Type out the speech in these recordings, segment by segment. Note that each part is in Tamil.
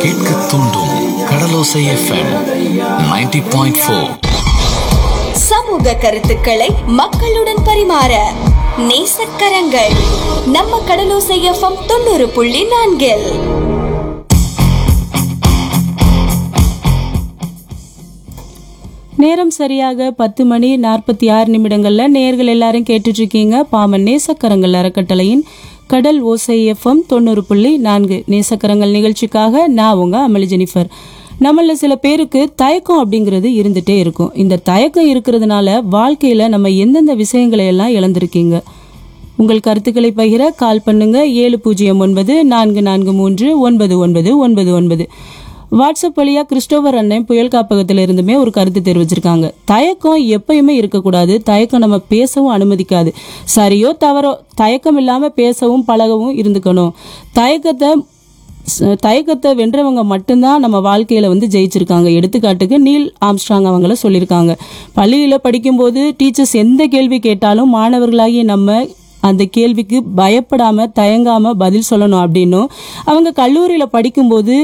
கேட்க தூண்டும் கடலோசை எஃப்எம் 90.4 பாயிண்ட் ஃபோர் சமூக கருத்துக்களை மக்களுடன் பரிமாற நேசக்கரங்கள் நம்ம கடலோசை எஃப்எம் தொண்ணூறு புள்ளி நான்கில் நேரம் சரியாக பத்து மணி நாற்பத்தி ஆறு நிமிடங்கள்ல நேர்கள் எல்லாரும் கேட்டுட்டு இருக்கீங்க பாமன் நேசக்கரங்கள் அறக்கட்டளையின் கடல் ஓசை எஃப்எம் தொண்ணூறு புள்ளி நான்கு நேசக்கரங்கள் நிகழ்ச்சிக்காக நான் உங்க அமளி ஜெனிஃபர் நம்மள சில பேருக்கு தயக்கம் அப்படிங்கிறது இருந்துட்டே இருக்கும் இந்த தயக்கம் இருக்கிறதுனால வாழ்க்கையில நம்ம எந்தெந்த விஷயங்களை எல்லாம் இழந்திருக்கீங்க உங்கள் கருத்துக்களை பகிர கால் பண்ணுங்க ஏழு பூஜ்ஜியம் ஒன்பது நான்கு நான்கு மூன்று ஒன்பது ஒன்பது ஒன்பது ஒன்பது வாட்ஸ்அப் வழியா கிறிஸ்டோபர் அண்ணன் புயல் காப்பகத்துல இருந்துமே ஒரு கருத்து தெரிவிச்சிருக்காங்க தயக்கம் எப்பயுமே இருக்கக்கூடாது தயக்கம் நம்ம பேசவும் அனுமதிக்காது சரியோ தவறோ தயக்கம் இல்லாம பேசவும் பழகவும் இருந்துக்கணும் தயக்கத்தை ச- தயக்கத்தை வென்றவங்க மட்டும்தான் நம்ம வாழ்க்கையில வந்து ஜெயிச்சிருக்காங்க எடுத்துக்காட்டுக்கு நீல் ஆம்ஸ்ட்ராங் அவங்கள சொல்லியிருக்காங்க பள்ளியில படிக்கும்போது டீச்சர்ஸ் எந்த கேள்வி கேட்டாலும் மாணவர்களாகிய நம்ம அந்த கேள்விக்கு பயப்படாம தயங்காம பதில் சொல்லணும் அப்படின்னும் அவங்க கல்லூரியில படிக்கும்போது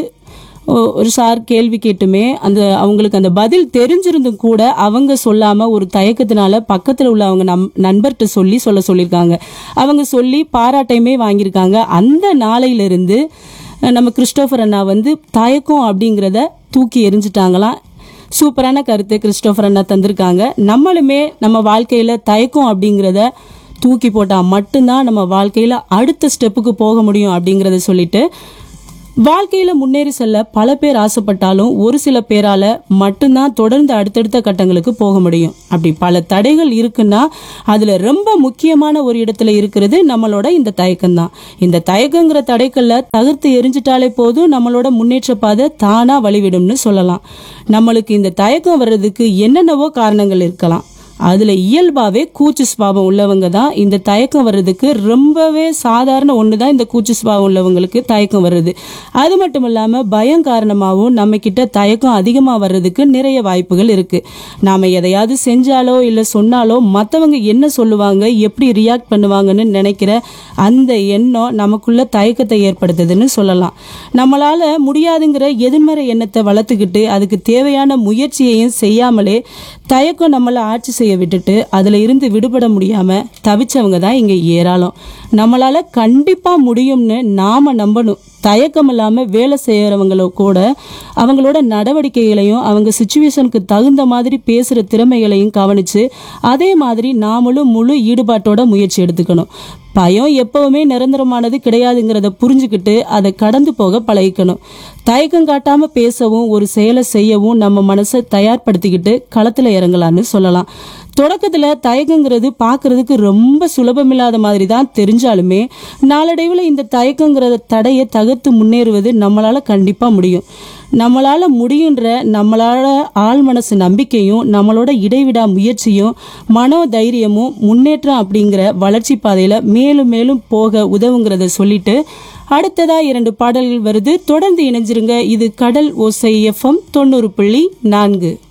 ஒ- ஒரு சார் கேள்வி கேட்டுமே அந்த அவங்களுக்கு அந்த பதில் தெரிஞ்சிருந்தும் கூட அவங்க சொல்லாம ஒரு தயக்கத்தினால பக்கத்துல உள்ள அவங்க நம் நண்பர்கிட்ட சொல்லி சொல்ல சொல்லியிருக்காங்க அவங்க சொல்லி பாராட்டையுமே வாங்கியிருக்காங்க அந்த நாளையிலிருந்து அஹ், நம்ம கிறிஸ்டோபர் அண்ணா வந்து தயக்கம் அப்படிங்கிறத தூக்கி எறிஞ்சிட்டாங்களாம் சூப்பரான கருத்து கிறிஸ்டோபர் அண்ணா தந்திருக்காங்க நம்மளுமே நம்ம வாழ்க்கையில தயக்கம் அப்படிங்கிறத தூக்கி போட்டா மட்டும்தான் நம்ம வாழ்க்கையில அடுத்த ஸ்டெப்புக்கு போக முடியும் அப்படிங்கறத சொல்லிட்டு வாழ்க்கையில முன்னேறி செல்ல பல பேர் ஆசைப்பட்டாலும் ஒரு சில பேரால மட்டும்தான் தொடர்ந்து அடுத்தடுத்த கட்டங்களுக்கு போக முடியும் அப்படி பல தடைகள் இருக்குன்னா அதுல ரொம்ப முக்கியமான ஒரு இடத்துல இருக்கிறது நம்மளோட இந்த தயக்கம் தான் இந்த தயக்கங்கிற தடைக்கல்ல தகர்த்து எரிஞ்சிட்டாலே போதும் நம்மளோட முன்னேற்ற பாதை தானா வழிவிடும்னு சொல்லலாம் நம்மளுக்கு இந்த தயக்கம் வர்றதுக்கு என்னென்னவோ காரணங்கள் இருக்கலாம் அதுல இயல்பாவே கூச்சு சுபாவம் உள்ளவங்க தான் இந்த தயக்கம் வர்றதுக்கு ரொம்பவே சாதாரண ஒன்று தான் இந்த கூச்சு சுபாவம் உள்ளவங்களுக்கு தயக்கம் வருது அது மட்டும் இல்லாம பயம் காரணமாகவும் நம்ம கிட்ட தயக்கம் அதிகமா வர்றதுக்கு நிறைய வாய்ப்புகள் இருக்கு நாம எதையாவது செஞ்சாலோ இல்ல சொன்னாலோ மத்தவங்க என்ன சொல்லுவாங்க எப்படி ரியாக்ட் பண்ணுவாங்கன்னு நினைக்கிற அந்த எண்ணம் நமக்குள்ள தயக்கத்தை ஏற்படுத்துதுன்னு சொல்லலாம் நம்மளால முடியாதுங்கிற எதிர்மறை எண்ணத்தை வளர்த்துக்கிட்டு அதுக்கு தேவையான முயற்சியையும் செய்யாமலே தயக்கம் நம்மளை ஆட்சி செய்ய விட்டுட்டு அதுல இருந்து விடுபட முடியாம தவிச்சவங்க தான் இங்க ஏராளம் நம்மளால கண்டிப்பா முடியும்னு நாம நம்பணும் தயக்கம் இல்லாம வேலை செய்யறவங்கள கூட அவங்களோட நடவடிக்கைகளையும் அவங்க சுச்சுவேஷனுக்கு தகுந்த மாதிரி பேசுற திறமைகளையும் கவனிச்சு அதே மாதிரி நாமளும் முழு ஈடுபாட்டோட முயற்சி எடுத்துக்கணும் பயம் எப்பவுமே நிரந்தரமானது கிடையாதுங்கிறத புரிஞ்சுக்கிட்டு அதை கடந்து போக பழகிக்கணும் தயக்கம் காட்டாம பேசவும் ஒரு செயலை செய்யவும் நம்ம மனசை தயார்படுத்திக்கிட்டு களத்துல இறங்கலாம்னு சொல்லலாம் தொடக்கத்துல தயக்கங்கிறது பார்க்கிறதுக்கு ரொம்ப சுலபமில்லாத மாதிரி தான் தெரிஞ்சாலுமே நாளடைவில் இந்த தயக்கங்கிற தடையை தகர்த்து முன்னேறுவது நம்மளால கண்டிப்பா முடியும் நம்மளால முடியுன்ற நம்மளால ஆள் மனசு நம்பிக்கையும் நம்மளோட இடைவிடா முயற்சியும் மனோ தைரியமும் முன்னேற்றம் அப்படிங்கிற வளர்ச்சி பாதையில மேலும் மேலும் போக உதவுங்கிறத சொல்லிட்டு அடுத்ததா இரண்டு பாடல்கள் வருது தொடர்ந்து இணைஞ்சிருங்க இது கடல் ஓசை எஃப்எம் தொண்ணூறு புள்ளி நான்கு